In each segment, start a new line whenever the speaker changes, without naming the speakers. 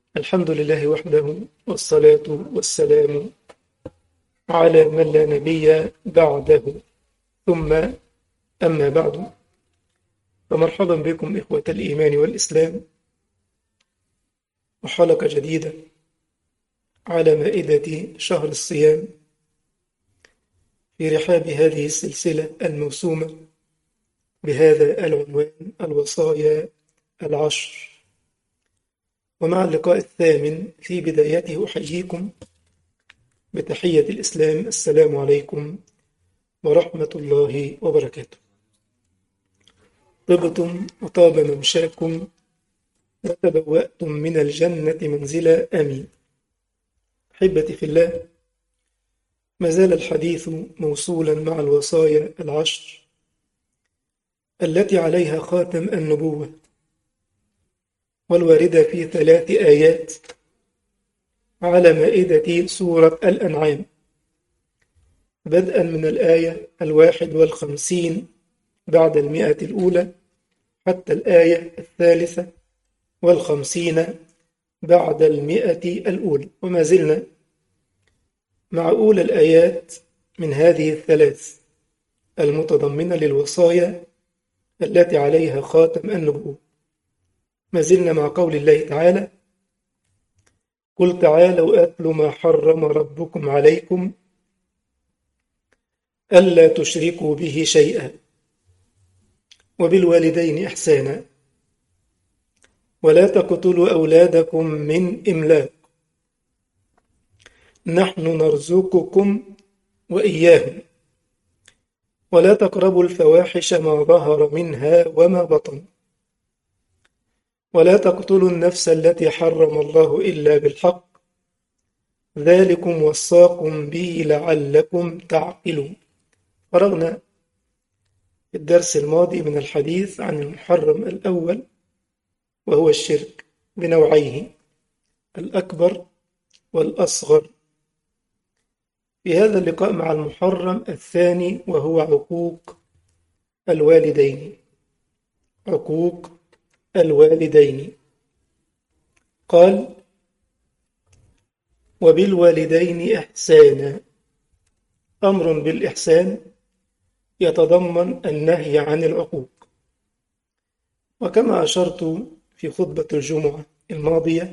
الحمد لله وحده والصلاة والسلام على من لا نبي بعده ثم أما بعد فمرحبا بكم إخوة الإيمان والإسلام وحلقة جديدة على مائدة شهر الصيام في رحاب هذه السلسلة الموسومة بهذا العنوان الوصايا العشر ومع اللقاء الثامن في بدايته أحييكم بتحية الإسلام السلام عليكم ورحمة الله وبركاته طبتم وطاب ممشاكم وتبوأتم من الجنة منزلا آمين أحبتي في الله ما زال الحديث موصولا مع الوصايا العشر التي عليها خاتم النبوة والواردة في ثلاث آيات على مائدة سورة الأنعام بدءا من الآية الواحد والخمسين بعد المئة الأولى حتى الآية الثالثة والخمسين بعد المئة الأولى وما زلنا مع أولى الآيات من هذه الثلاث المتضمنة للوصايا التي عليها خاتم النبوة ما زلنا مع قول الله تعالى قل تعالوا أتل ما حرم ربكم عليكم ألا تشركوا به شيئا وبالوالدين إحسانا ولا تقتلوا أولادكم من إملاق نحن نرزقكم وإياهم ولا تقربوا الفواحش ما ظهر منها وما بطن ولا تقتلوا النفس التي حرم الله إلا بالحق ذلكم وصاكم به لعلكم تعقلون فرغنا في الدرس الماضي من الحديث عن المحرم الأول وهو الشرك بنوعيه الأكبر والأصغر في هذا اللقاء مع المحرم الثاني وهو عقوق الوالدين عقوق الوالدين قال وبالوالدين إحسانا أمر بالإحسان يتضمن النهي عن العقوق وكما أشرت في خطبة الجمعة الماضية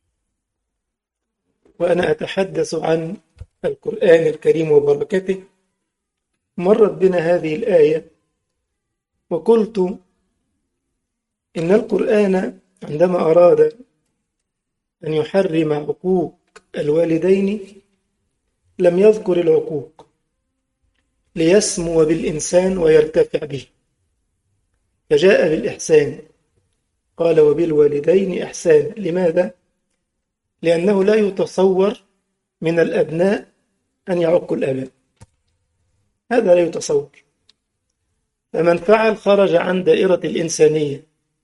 وأنا أتحدث عن القرآن الكريم وبركته مرت بنا هذه الآية وقلت إن القرآن عندما أراد أن يحرم عقوق الوالدين لم يذكر العقوق ليسمو بالإنسان ويرتفع به فجاء بالإحسان قال وبالوالدين إحسان لماذا؟ لأنه لا يتصور من الأبناء أن يعقوا الآباء هذا لا يتصور فمن فعل خرج عن دائرة الإنسانية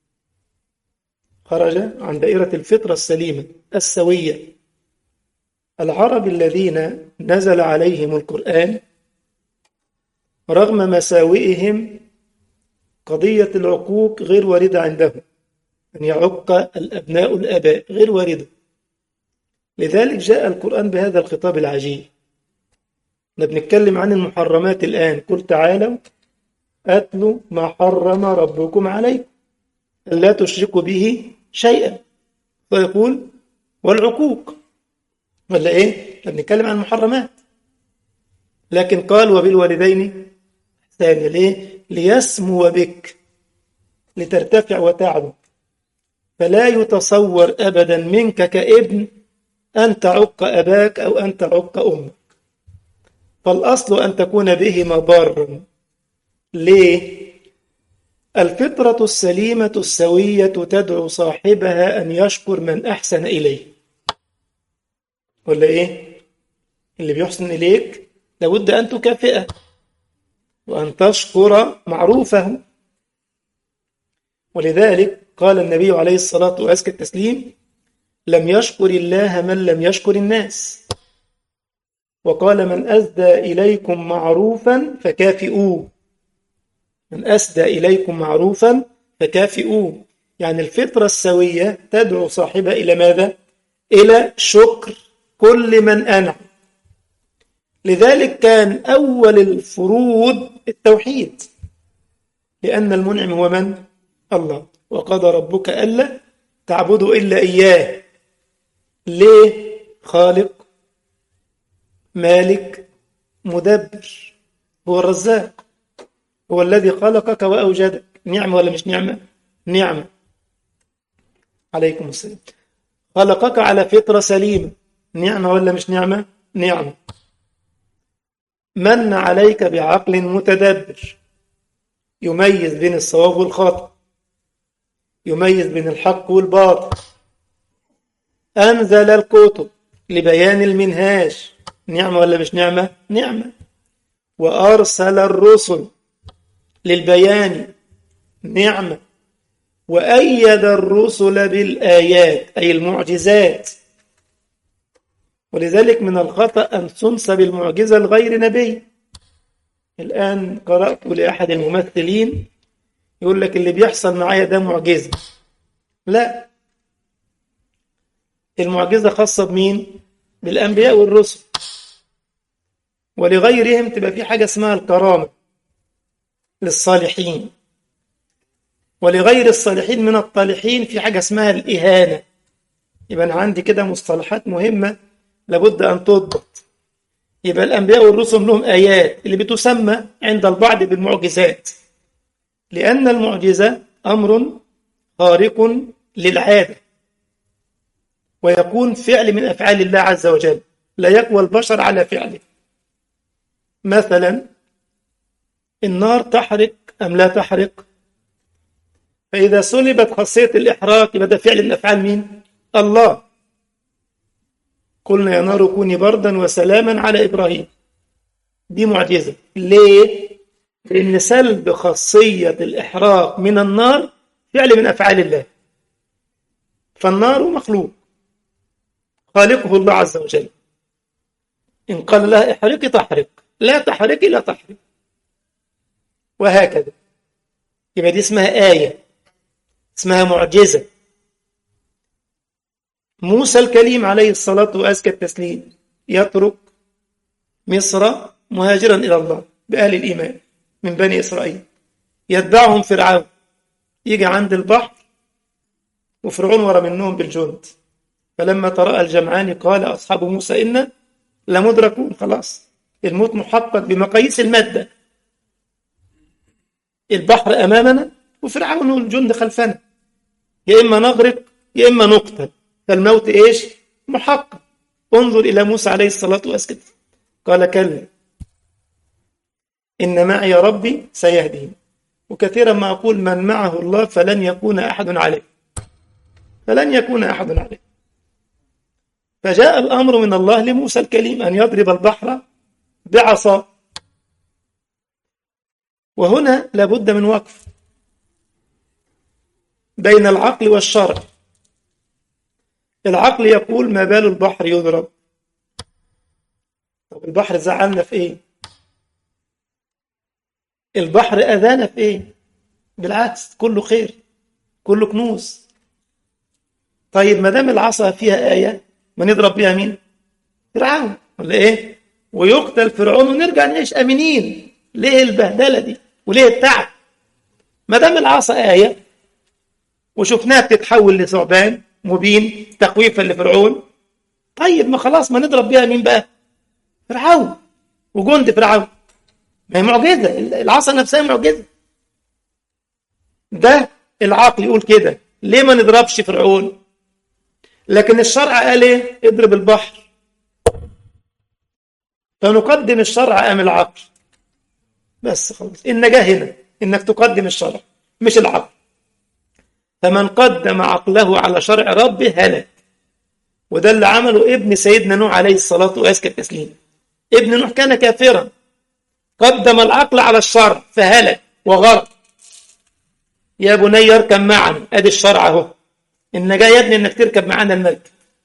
خرج عن دائرة الفطرة السليمة السوية العرب الذين نزل عليهم القرآن رغم مساوئهم قضية العقوق غير واردة عندهم أن يعق الأبناء الآباء غير واردة لذلك جاء القرآن بهذا الخطاب العجيب احنا بنتكلم عن المحرمات الآن قل تعالوا أتلوا ما حرم ربكم عليكم ألا تشركوا به شيئا فيقول والعقوق ولا إيه؟ احنا بنتكلم عن المحرمات لكن قال وبالوالدين ثاني ليه؟ ليسمو بك لترتفع وتعلو فلا يتصور أبدا منك كابن أن تعق أباك أو أن تعق أمك فالأصل أن تكون بهما بارا ليه؟ الفطرة السليمة السوية تدعو صاحبها أن يشكر من أحسن إليه ولا إيه؟ اللي بيحسن إليك لابد أن تكافئه وأن تشكر معروفه ولذلك قال النبي عليه الصلاة وأزكى التسليم لم يشكر الله من لم يشكر الناس وقال من أسدى إليكم معروفا فكافئوه من أسدى إليكم معروفا فكافئوه يعني الفطرة السوية تدعو صاحبها إلى ماذا؟ إلى شكر كل من أنعم لذلك كان أول الفروض التوحيد لأن المنعم هو من؟ الله وقضى ربك ألا تعبدوا إلا إياه ليه؟ خالق مالك مدبر هو الرزاق هو الذي خلقك وأوجدك نعمة ولا مش نعمة؟ نعمة عليكم السلام خلقك على فطرة سليمة نعمة ولا مش نعمة؟ نعمة من عليك بعقل متدبر يميز بين الصواب والخطأ يميز بين الحق والباطل أنزل الكتب لبيان المنهاج نعمة ولا مش نعمة؟ نعمة وأرسل الرسل للبيان نعمة وأيد الرسل بالآيات أي المعجزات ولذلك من الخطأ أن تنسب المعجزة لغير نبي الآن قرأت لأحد الممثلين يقول لك اللي بيحصل معايا ده معجزة لا المعجزة خاصة بمين؟ بالأنبياء والرسل ولغيرهم تبقى في حاجة اسمها الكرامة للصالحين ولغير الصالحين من الطالحين في حاجة اسمها الإهانة يبقى أنا عندي كده مصطلحات مهمة لابد أن تضبط يبقى الأنبياء والرسل لهم آيات اللي بتسمى عند البعض بالمعجزات لأن المعجزة أمر خارق للعادة ويكون فعل من أفعال الله عز وجل لا يقوى البشر على فعله مثلا النار تحرق أم لا تحرق فإذا سلبت خاصية الإحراق يبقى ده فعل من أفعال مين؟ الله قلنا يا نار كوني بردا وسلاما على إبراهيم دي معجزة ليه؟ لأن سلب خاصية الإحراق من النار فعل من أفعال الله فالنار مخلوق خالقه الله عز وجل إن قال لها احرقي تحرق لا تحرقي لا تحرق وهكذا يبقى دي اسمها آية اسمها معجزة موسى الكليم عليه الصلاة وأزكى التسليم يترك مصر مهاجرا إلى الله بأهل الإيمان من بني إسرائيل يتبعهم فرعون يجي عند البحر وفرعون ورا منهم بالجند فلما تراءى الجمعان قال أصحاب موسى إنا لمدركون خلاص الموت محقق بمقاييس المادة البحر أمامنا وفرعون والجند خلفنا يا إما نغرق يا إما نقتل فالموت إيش محقق انظر إلى موسى عليه الصلاة والسلام قال كلا إن معي ربي سيهدين وكثيرا ما أقول من معه الله فلن يكون أحد عليه فلن يكون أحد عليه فجاء الأمر من الله لموسى الكليم أن يضرب البحر بعصا وهنا لابد من وقف بين العقل والشرع العقل يقول ما بال البحر يضرب طب البحر زعلنا في ايه البحر اذانا في ايه بالعكس كله خير كله كنوز طيب ما دام العصا فيها ايه ما نضرب بيها مين فرعون ولا ايه ويقتل فرعون ونرجع نعيش امنين ليه البهدله دي وليه التعب ما دام العصا ايه وشفناها بتتحول لثعبان مبين تخويفا لفرعون طيب ما خلاص ما نضرب بيها مين بقى فرعون وجند فرعون ما هي معجزه العصا نفسها معجزه ده العقل يقول كده ليه ما نضربش فرعون لكن الشرع قال ايه اضرب البحر فنقدم الشرع ام العقل بس خلاص النجاه هنا انك تقدم الشرع مش العقل فمن قدم عقله على شرع ربه هلك وده اللي عمله ابن سيدنا نوح عليه الصلاة وأزكى التسليم ابن نوح كان كافرا قدم العقل على الشرع فهلك وغرق يا بني اركب معنا ادي الشرع اهو النجاة يا ابني انك تركب معنا المركب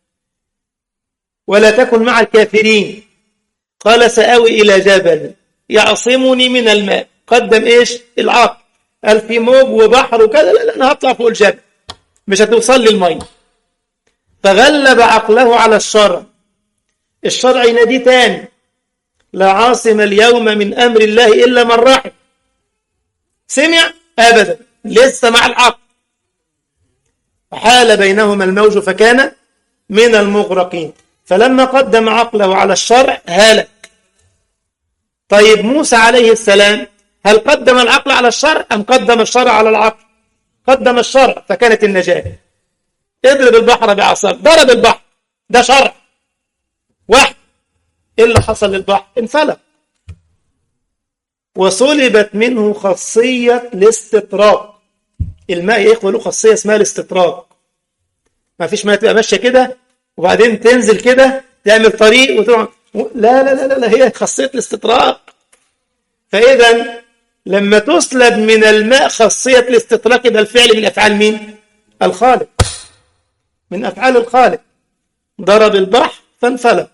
ولا تكن مع الكافرين قال سآوي إلى جبل يعصمني من الماء قدم ايش العقل قال في موج وبحر وكذا لا لا انا هطلع فوق الجبل مش هتوصل لي الميه فغلب عقله على الشرع الشرع يناديه تاني لا عاصم اليوم من أمر الله إلا من رحم سمع أبدا لسه مع العقل وحال بينهما الموج فكان من المغرقين فلما قدم عقله على الشرع هلك طيب موسى عليه السلام هل قدم العقل على الشرع أم قدم الشرع على العقل قدم الشرع فكانت النجاة اضرب البحر بعصاك ضرب البحر ده شرع واحد ايه اللي حصل للبحر انفلق وسلبت منه خاصية الاستطراق الماء يا اخوة له خاصية اسمها الاستطراق ما فيش ماء تبقى ماشية كده وبعدين تنزل كده تعمل طريق وتروح لا لا لا لا هي خاصية الاستطراق فإذا لما تسلب من الماء خاصية الاستطراق يبقى الفعل من أفعال مين؟ الخالق من أفعال الخالق ضرب البحر فانفلق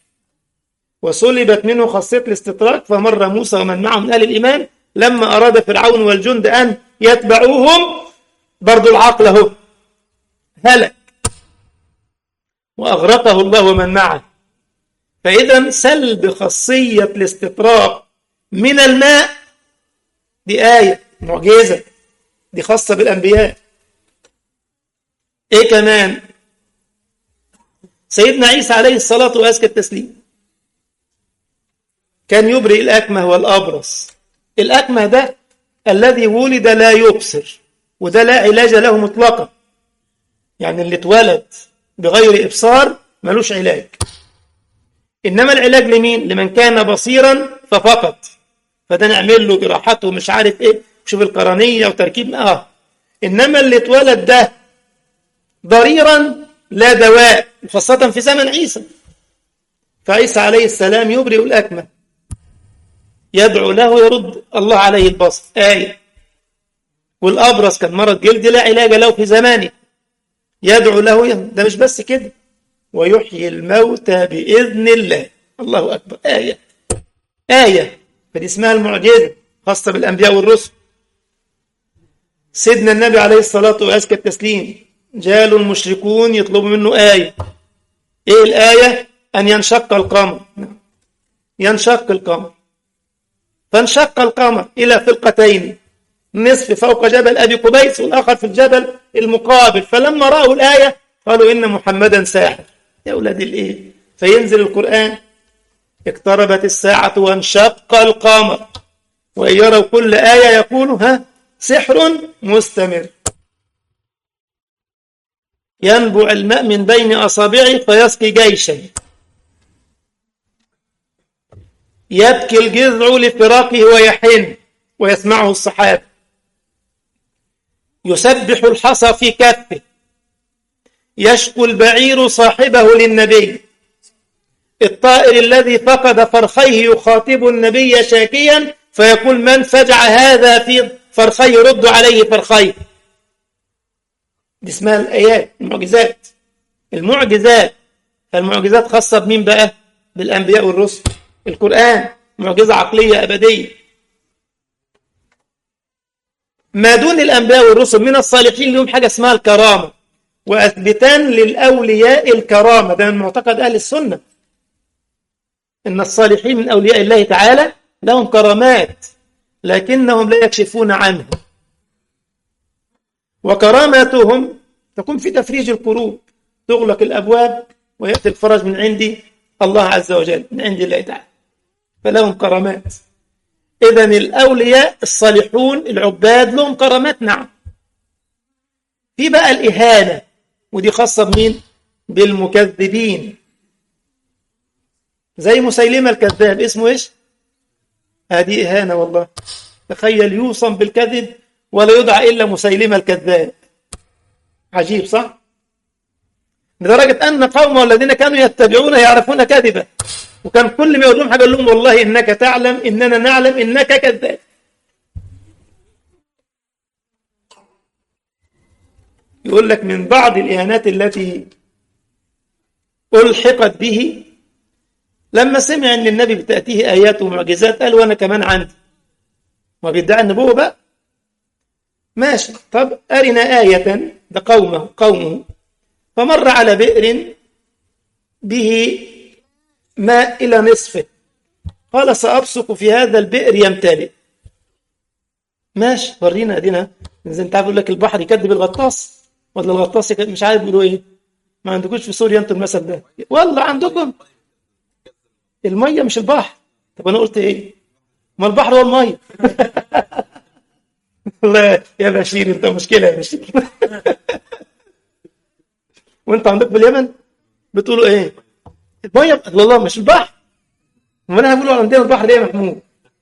وسلبت منه خاصية الاستطراق فمر موسى ومن معه من أهل الإيمان لما أراد فرعون والجند أن يتبعوهم برضو العقل اهو هلك وأغرقه الله ومن معه فإذا سلب خاصية الاستطراق من الماء دي آية معجزة دي خاصة بالأنبياء إيه كمان سيدنا عيسى عليه الصلاة وأزكى التسليم كان يبرئ الأكمه والأبرص الأكمه ده الذي ولد لا يبصر وده لا علاج له مطلقا يعني اللي اتولد بغير إبصار ملوش علاج إنما العلاج لمين؟ لمن كان بصيرا ففقط فده نعمل له جراحته ومش عارف إيه شوف القرنية وتركيب آه إنما اللي اتولد ده ضريرا لا دواء خاصة في زمن عيسى فعيسى عليه السلام يبرئ الأكمه يدعو له يرد الله عليه البصر آية والأبرص كان مرض جلدي لا علاج له في زمانه يدعو له ده مش بس كده ويحيي الموتى بإذن الله الله أكبر آية آية فدي اسمها المعجزة خاصة بالأنبياء والرسل سيدنا النبي عليه الصلاة وأزكى التسليم جاله المشركون يطلبوا منه آية إيه الآية أن ينشق القمر ينشق القمر فانشق القمر إلى فرقتين نصف فوق جبل أبي قبيس والآخر في الجبل المقابل فلما رأوا الآية قالوا إن محمدا ساحر يا أولاد الإيه فينزل القرآن اقتربت الساعة وانشق القمر وإن يروا كل آية يقولوا ها سحر مستمر ينبع الماء من بين أصابعه فيسقي جيشا يبكي الجذع لفراقه ويحن ويسمعه الصحابة يسبح الحصى في كفه يشكو البعير صاحبه للنبي الطائر الذي فقد فرخيه يخاطب النبي شاكيا فيقول من فجع هذا في فرخيه رد عليه فرخيه دي اسمها الآيات المعجزات المعجزات فالمعجزات خاصة بمين بقى بالأنبياء والرسل القرآن معجزة عقلية أبدية ما دون الأنبياء والرسل من الصالحين لهم حاجة اسمها الكرامة وأثبتان للأولياء الكرامة ده من معتقد أهل السنة إن الصالحين من أولياء الله تعالى لهم كرامات لكنهم لا يكشفون عنها وكراماتهم تكون في تفريج القلوب تغلق الأبواب ويأتي الفرج من عند الله عز وجل من عند الله تعالى فلهم كرامات إذا الأولياء الصالحون العباد لهم كرامات نعم في بقى الإهانة ودي خاصة بمين؟ بالمكذبين زي مسيلمة الكذاب اسمه إيش؟ هذه إهانة والله تخيل يوصم بالكذب ولا يدعى إلا مسيلمة الكذاب عجيب صح؟ لدرجة أن قومه الذين كانوا يتبعون يعرفون كذبا وكان كل ما يقول لهم حاجة يقول لهم والله إنك تعلم إننا نعلم إنك كذاب يقول لك من بعض الإهانات التي ألحقت به لما سمع أن النبي بتأتيه آيات ومعجزات قال وأنا كمان عندي ما بيدعي النبوة بقى ماشي طب أرنا آية ده قومه قومه فمر على بئر به ماء إلى نصفه قال سأبصق في هذا البئر يمتلئ ماشي ورينا ادينا زي انت عارف يقول لك البحر يكذب الغطاس ولا الغطاس يكذب مش عارف بيقولوا ايه ما عندكوش في سوريا انتوا المثل ده والله عندكم الميه مش البحر طب انا قلت ايه ما البحر هو الميه والله يا بشير انت مشكله يا بشير وانت عندك في اليمن بتقولوا ايه الميه والله مش البحر ما انا هقول عندنا البحر ليه يا محمود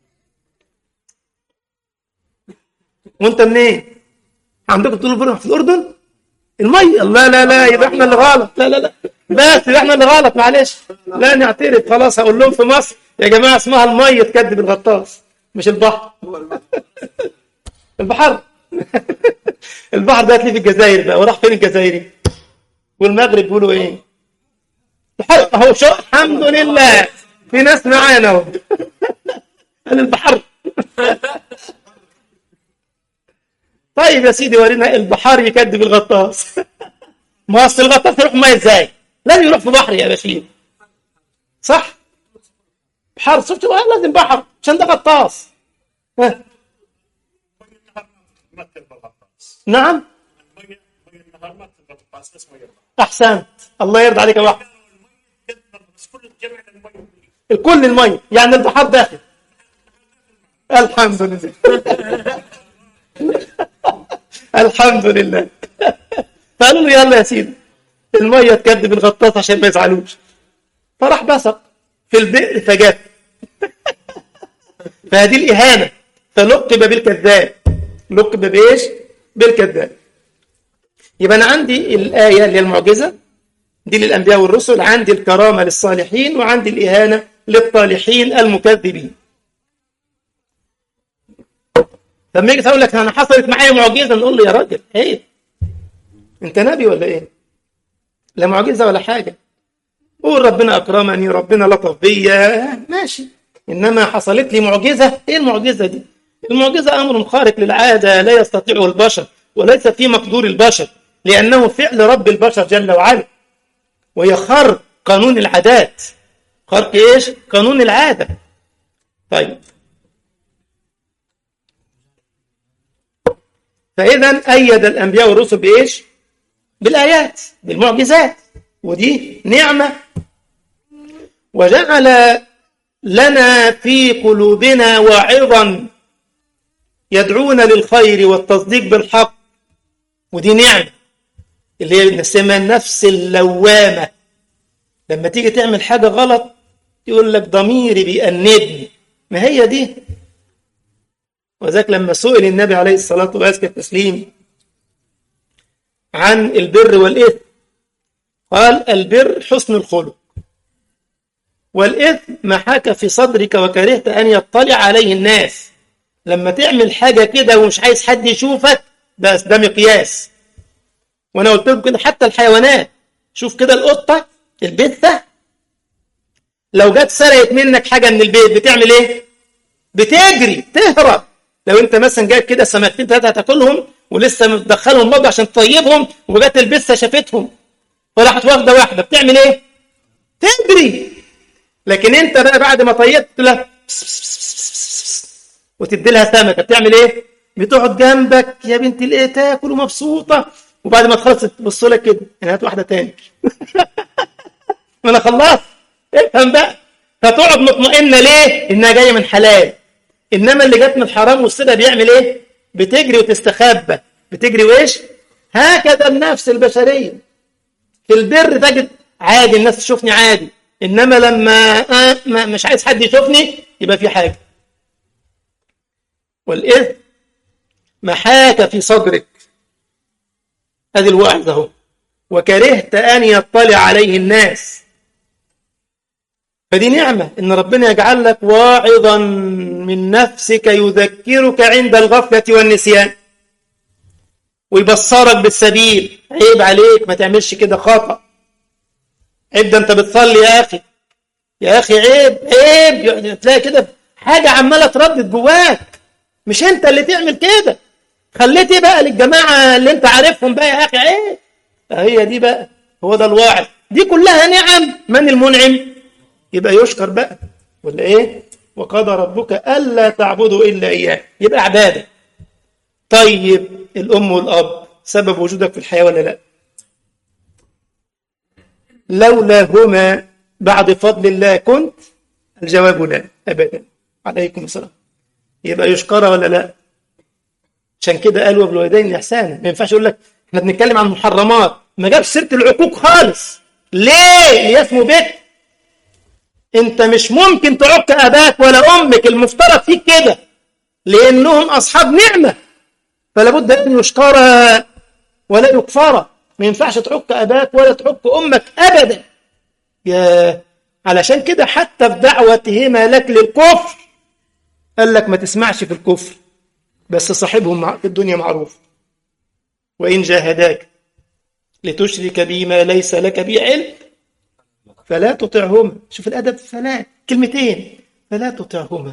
وانت منين عندكم بتقولوا البحر في الاردن الميه لا لا لا يبقى احنا اللي غلط لا لا لا بس يبقى احنا اللي غلط معلش لا نعترف خلاص هقول لهم في مصر يا جماعه اسمها الميه تكذب الغطاس مش البحر البحر البحر ده هتلاقيه في الجزائر بقى وراح فين الجزائري والمغرب بيقولوا ايه البحر اهو شو الحمد لله في ناس معانا اهو قال البحر طيب يا سيدي ورينا البحار يكذب الغطاس ما اصل الغطاس يروح ميه ازاي لازم يروح في بحر يا بشير صح بحر شفت لازم بحر عشان ده غطاس ها. نعم احسنت الله يرضى عليك يا واحد الكل الميه يعني البحر داخل الحمد لله الحمد لله فقالوا له يلا يا سيدي الميه تكذب الغطاس عشان ما يزعلوش فراح بصق في البئر فجات فهذه الاهانه فلقب بالكذاب لقب بايش بالكذاب يبقى انا عندي الايه اللي هي المعجزه دي للانبياء والرسل عندي الكرامه للصالحين وعندي الاهانه للطالحين المكذبين لما يجي تقول لك انا حصلت معايا معجزه نقول له يا راجل ايه انت نبي ولا ايه لا معجزه ولا حاجه قول ربنا اكرمني ربنا لطف بيا ماشي انما حصلت لي معجزه ايه المعجزه دي المعجزه امر خارق للعاده لا يستطيعه البشر وليس في مقدور البشر لانه فعل رب البشر جل وعلا وهي خرق قانون العادات خرق ايش قانون العاده طيب فإذا أيد الأنبياء والرسل بإيش؟ بالآيات بالمعجزات ودي نعمة وجعل لنا في قلوبنا واعظا يدعونا للخير والتصديق بالحق ودي نعمة اللي هي بنسميها النفس اللوامة لما تيجي تعمل حاجة غلط يقول لك ضميري بيأنبني ما هي دي وذلك لما سئل النبي عليه الصلاة وأزكى التسليم عن البر والإثم قال البر حسن الخلق والإثم ما حاك في صدرك وكرهت أن يطلع عليه الناس لما تعمل حاجة كده ومش عايز حد يشوفك بس ده مقياس وأنا قلت لكم كده حتى الحيوانات شوف كده القطة البثة لو جت سرقت منك حاجة من البيت بتعمل إيه؟ بتجري تهرب لو انت مثلا جايب كده سمكتين ثلاثه هتاكلهم ولسه مدخلهم المطبخ عشان تطيبهم وجت البسه شافتهم فراحت واخده واحده بتعمل ايه؟ تجري لكن انت بقى بعد ما طيبت لها وتدي لها سمكه بتعمل ايه؟ بتقعد جنبك يا بنت الايه تاكل ومبسوطه وبعد ما تخلص تبص لك كده يعني هات واحده تاني ما انا خلصت افهم بقى فتقعد مطمئنه ليه؟ انها جايه من حلال انما اللي جت من الحرام والسرقه بيعمل ايه بتجري وتستخبى بتجري وايش هكذا النفس البشريه في البر تجد عادي الناس تشوفني عادي انما لما آه ما مش عايز حد يشوفني يبقى في حاجه والاثم محاك في صدرك هذه الوعظ اهو وكرهت ان يطلع عليه الناس فدي نعمة إن ربنا يجعل لك واعظا من نفسك يذكرك عند الغفلة والنسيان ويبصرك بالسبيل عيب عليك ما تعملش كده خطأ عيب ده أنت بتصلي يا أخي يا أخي عيب عيب تلاقي كده حاجة عمالة تردد جواك مش أنت اللي تعمل كده خليت إيه بقى للجماعة اللي أنت عارفهم بقى يا أخي عيب هي دي بقى هو ده الواعظ دي كلها نعم من المنعم يبقى يشكر بقى ولا ايه وقضى ربك الا تعبدوا الا اياه يبقى عباده طيب الام والاب سبب وجودك في الحياه ولا لا لولا هما بعد فضل الله كنت الجواب لا ابدا عليكم السلام يبقى يشكر ولا لا عشان كده قال وبالوالدين احسانا ما ينفعش يقول لك احنا بنتكلم عن محرمات ما جابش سيره العقوق خالص ليه ليه اسمه بيت انت مش ممكن تعق اباك ولا امك المفترض فيك كده لانهم اصحاب نعمه فلا بد ان يشكر ولا يكفر ما ينفعش تعق اباك ولا تعق امك ابدا يا علشان كده حتى في دعوتهما لك للكفر قال لك ما تسمعش في الكفر بس صاحبهم في الدنيا معروف وإن جاهداك لتشرك بي ما ليس لك به علم فلا تطعهما شوف الأدب فلا كلمتين فلا تطعهما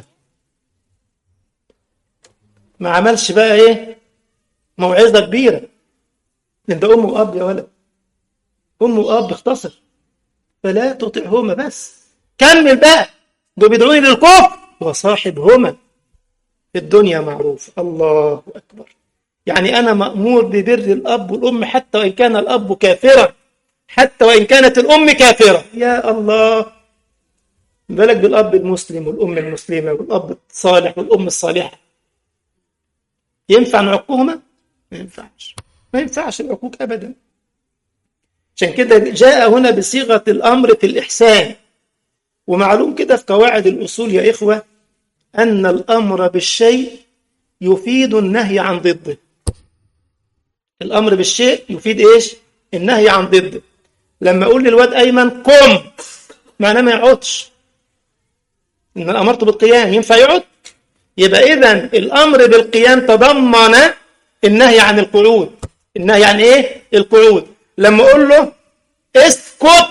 ما عملش بقى إيه موعظة كبيرة لأن ده أم وأب يا ولد أم وأب اختصر فلا تطعهما بس كمل بقى دول بيدعوني للكفر وصاحبهما في الدنيا معروف الله أكبر يعني أنا مأمور ببر الأب والأم حتى وإن كان الأب كافرا حتى وإن كانت الأم كافرة يا الله بالك بالأب المسلم والأم المسلمة والأب الصالح والأم الصالحة ينفع نعقهما؟ ما ينفعش ما ينفعش العقوق أبدا عشان كده جاء هنا بصيغة الأمر في الإحسان ومعلوم كده في قواعد الأصول يا إخوة أن الأمر بالشيء يفيد النهي عن ضده الأمر بالشيء يفيد إيش النهي عن ضده لما أقول للواد أيمن قم معناه ما يقعدش إن أنا أمرته بالقيام ينفع يقعد يبقى إذا الأمر بالقيام تضمن النهي عن القعود النهي عن إيه القعود لما أقول له اسكت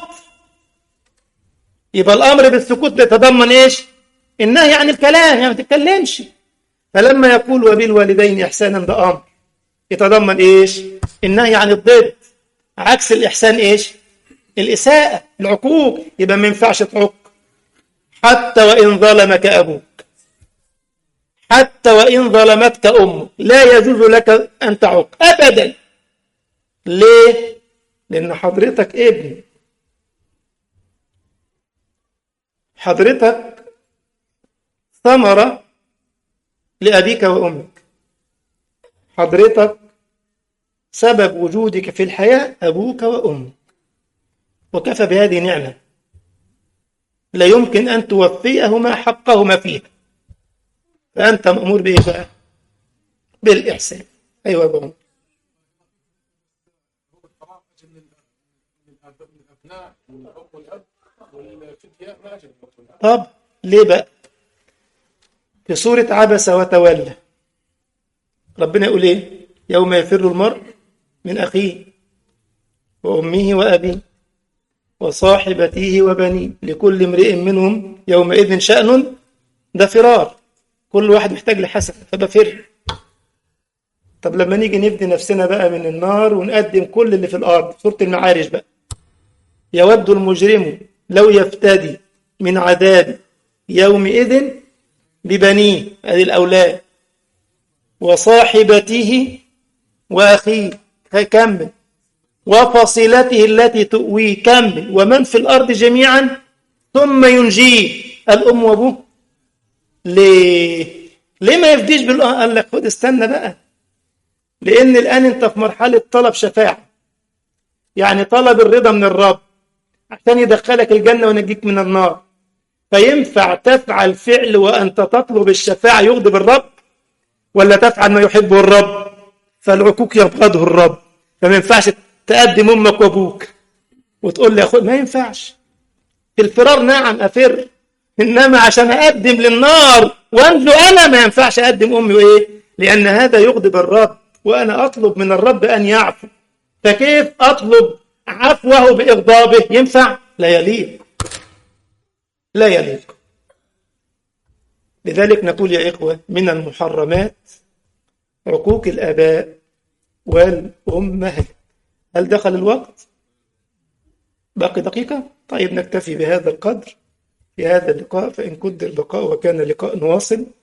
يبقى الأمر بالسكوت بيتضمن إيش النهي عن الكلام يعني ما تتكلمش فلما يقول وبالوالدين إحسانا ده أمر يتضمن إيش النهي عن الضد عكس الإحسان إيش الإساءة العقوق يبقى ما ينفعش تعق حتى وإن ظلمك أبوك حتى وإن ظلمتك أمك لا يجوز لك أن تعق أبدا ليه؟ لأن حضرتك ابن حضرتك ثمرة لأبيك وأمك حضرتك سبب وجودك في الحياة أبوك وأمك وكفى بهذه نعمة لا يمكن أن توفيهما حقهما فيها فأنت مأمور بإيه بقى؟ بالإحسان أيوة يا أبو طب ليه بقى؟ في سورة عبس وتولى ربنا يقول ايه يوم يفر المرء من أخيه وأمه وأبيه وصاحبته وبنيه لكل امرئ منهم يومئذ شأن ده فرار كل واحد محتاج لحسن فبفر طب لما نيجي نفدي نفسنا بقى من النار ونقدم كل اللي في الأرض سورة المعارج بقى يود المجرم لو يفتدي من عذاب يومئذ ببنيه هذه الأولاد وصاحبته وأخيه كمل وفصيلته التي تؤويه كمل ومن في الأرض جميعا ثم ينجيه الأم وأبوه ليه ليه ما يفديش بالله قال لك خد استنى بقى لأن الآن أنت في مرحلة طلب شفاعة يعني طلب الرضا من الرب عشان يدخلك الجنة وينجيك من النار فينفع تفعل فعل وأنت تطلب الشفاعة يغضب الرب ولا تفعل ما يحبه الرب فالعقوق يبغضه الرب فما ينفعش تقدم أمك وأبوك وتقول لي يا أخوي ما ينفعش في الفرار نعم أفر إنما عشان أقدم للنار وأنجو أنا ما ينفعش أقدم أمي وإيه لأن هذا يغضب الرب وأنا أطلب من الرب أن يعفو فكيف أطلب عفوه بإغضابه ينفع لا يليق لا يليق لذلك نقول يا إخوة من المحرمات عقوق الآباء والأمهات هل دخل الوقت؟ باقي دقيقة طيب نكتفي بهذا القدر في هذا اللقاء فإن قدر البقاء وكان لقاء واصل